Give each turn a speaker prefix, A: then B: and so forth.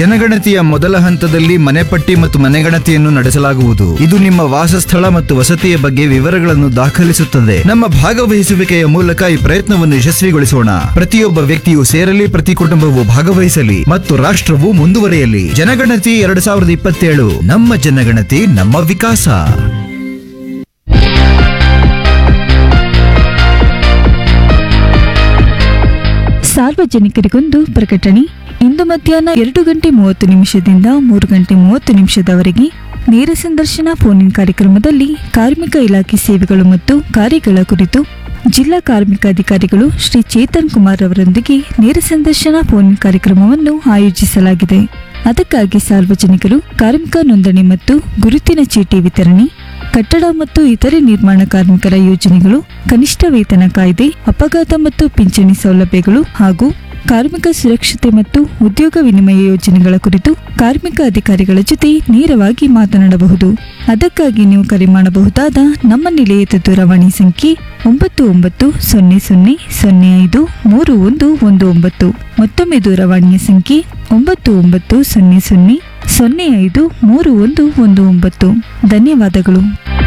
A: ಜನಗಣತಿಯ ಮೊದಲ ಹಂತದಲ್ಲಿ ಮನೆಪಟ್ಟಿ ಮತ್ತು ಮನೆಗಣತಿಯನ್ನು ನಡೆಸಲಾಗುವುದು ಇದು ನಿಮ್ಮ ವಾಸಸ್ಥಳ ಮತ್ತು ವಸತಿಯ ಬಗ್ಗೆ ವಿವರಗಳನ್ನು ದಾಖಲಿಸುತ್ತದೆ ನಮ್ಮ ಭಾಗವಹಿಸುವಿಕೆಯ ಮೂಲಕ ಈ ಪ್ರಯತ್ನವನ್ನು ಯಶಸ್ವಿಗೊಳಿಸೋಣ ಪ್ರತಿಯೊಬ್ಬ ವ್ಯಕ್ತಿಯು ಸೇರಲಿ ಪ್ರತಿ ಕುಟುಂಬವು ಭಾಗವಹಿಸಲಿ ಮತ್ತು ರಾಷ್ಟ್ರವು ಮುಂದುವರಿಯಲಿ ಜನಗಣತಿ ಎರಡು ಸಾವಿರದ ಇಪ್ಪತ್ತೇಳು ನಮ್ಮ ಜನಗಣತಿ ನಮ್ಮ ವಿಕಾಸ
B: ಸಾರ್ವಜನಿಕರಿಗೊಂದು ಪ್ರಕಟಣೆ ಇಂದು ಮಧ್ಯಾಹ್ನ ಎರಡು ಗಂಟೆ ಮೂವತ್ತು ನಿಮಿಷದಿಂದ ಮೂರು ಗಂಟೆ ಮೂವತ್ತು ನಿಮಿಷದವರೆಗೆ ನೇರ ಸಂದರ್ಶನ ಫೋನ್ ಇನ್ ಕಾರ್ಯಕ್ರಮದಲ್ಲಿ ಕಾರ್ಮಿಕ ಇಲಾಖೆ ಸೇವೆಗಳು ಮತ್ತು ಕಾರ್ಯಗಳ ಕುರಿತು ಜಿಲ್ಲಾ ಕಾರ್ಮಿಕ ಅಧಿಕಾರಿಗಳು ಶ್ರೀ ಚೇತನ್ ಕುಮಾರ್ ಅವರೊಂದಿಗೆ ನೇರ ಸಂದರ್ಶನ ಫೋನ್ ಇನ್ ಕಾರ್ಯಕ್ರಮವನ್ನು ಆಯೋಜಿಸಲಾಗಿದೆ ಅದಕ್ಕಾಗಿ ಸಾರ್ವಜನಿಕರು ಕಾರ್ಮಿಕ ನೋಂದಣಿ ಮತ್ತು ಗುರುತಿನ ಚೀಟಿ ವಿತರಣೆ ಕಟ್ಟಡ ಮತ್ತು ಇತರೆ ನಿರ್ಮಾಣ ಕಾರ್ಮಿಕರ ಯೋಜನೆಗಳು ಕನಿಷ್ಠ ವೇತನ ಕಾಯ್ದೆ ಅಪಘಾತ ಮತ್ತು ಪಿಂಚಣಿ ಸೌಲಭ್ಯಗಳು ಹಾಗೂ ಕಾರ್ಮಿಕ ಸುರಕ್ಷತೆ ಮತ್ತು ಉದ್ಯೋಗ ವಿನಿಮಯ ಯೋಜನೆಗಳ ಕುರಿತು ಕಾರ್ಮಿಕ ಅಧಿಕಾರಿಗಳ ಜೊತೆ ನೇರವಾಗಿ ಮಾತನಾಡಬಹುದು ಅದಕ್ಕಾಗಿ ನೀವು ಕರೆ ಮಾಡಬಹುದಾದ ನಮ್ಮ ನಿಲಯದ ದೂರವಾಣಿ ಸಂಖ್ಯೆ ಒಂಬತ್ತು ಒಂಬತ್ತು ಸೊನ್ನೆ ಸೊನ್ನೆ ಸೊನ್ನೆ ಐದು ಮೂರು ಒಂದು ಒಂದು ಒಂಬತ್ತು ಮತ್ತೊಮ್ಮೆ ದೂರವಾಣಿಯ ಸಂಖ್ಯೆ ಒಂಬತ್ತು ಒಂಬತ್ತು ಸೊನ್ನೆ ಸೊನ್ನೆ ಸೊನ್ನೆ ಐದು ಮೂರು ಒಂದು ಒಂದು ಒಂಬತ್ತು ಧನ್ಯವಾದಗಳು